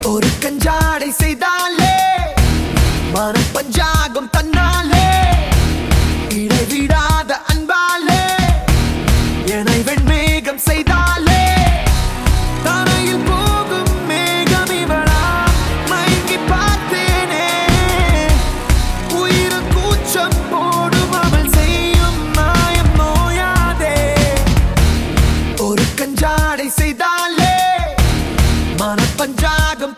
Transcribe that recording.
ஒரு கஞ்சாடை செய்தாலே மனப்பஞ்சாகம் தன்னாலே இடைவிடாத அன்பாலே என்னை வெண்மேகம் செய்தாலே தரையில் போகும் மேகம் இவளா மயங்கி பார்த்தேனே உயிர் கூச்சம் போடும் அவள் செய்யும் மாயம் நோயாதே ஒரு கஞ்சாடை செய்தாலே மனப்பஞ்சாகம்